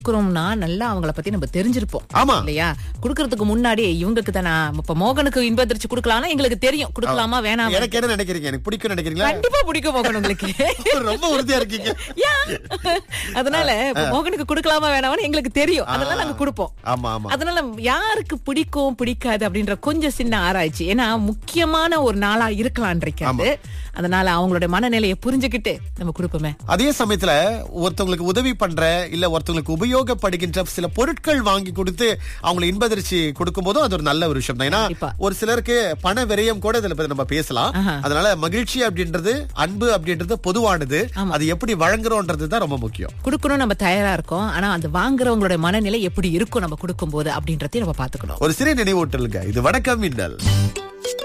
குடுக்குறோம்னா நல்லா அவங்கள பத்தி நம்ம தெரிஞ்சிருப்போம் ஆமா. இல்லையா குடுக்கறதுக்கு முன்னாடி இவங்களுக்கு தானே இப்ப மோகனுக்கு இன்பதிர்ச்சி குடுக்கலாம்னா எங்களுக்கு தெரியும் குடுக்கலாமா வேணாமா எனக்கு என்ன நினைக்கிறீங்க எனக்கு பிடிக்கும் நினைக்கிறீங்களா கண்டிப்பா பிடிக்கும் மோகன் உங்களுக்கு ரொம்ப உறுதியா இருக்கீங்க ஏன்? அதனால இப்ப மோகனுக்கு குடுக்கலாமா வேணாமான்னு எங்களுக்கு தெரியும் அதெல்லாம் நாங்க கொடுப்போம் ஆமா ஆமா அதனால யாருக்கு பிடிக்கும் பிடிக்காது அப்படின்ற கொஞ்சம் சின்ன ஆராய்ச்சி ஏன்னா முக்கியமான ஒரு நாளா இருக்கலாம் இன்றைக்கு அது அதனால அவங்களுடைய மனநிலையை புரிஞ்சுக்கிட்டு நம்ம கொடுப்போமே அதே சமயத்துல ஒருத்தவங்களுக்கு உதவி பண்ற இல்ல ஒருத்தவங்களுக்கு உபயோகப்படுகின்ற சில பொருட்கள் வாங்கி கொடுத்து அவங்களை இன்பதிர்ச்சி கொடுக்கும் போதும் அது ஒரு நல்ல ஒரு விஷயம் தான் ஏன்னா கண்டிப்பா. ஒரு சிலருக்கு பண விரயம் கூட இதுல பத்தி நம்ம பேசலாம் ஆஹா. அதனால மகிழ்ச்சி அப்படின்றது அன்பு அப்படின்றது பொதுவானது அது எப்படி வழங்குறோன்றது தான் ரொம்ப முக்கியம் கொடுக்கணும் நம்ம தயாரா இருக்கோம் ஆனா அந்த வாங்குறவங்களோட மனநிலை எப்படி இருக்கும் நம்ம கொடுக்கும்போது அப்படின்றதையும் நம்ம பாத்துக்கணும் ஒரு சிறிய நினைவூட்டலுங்க இது வணக்கம் மின்னல்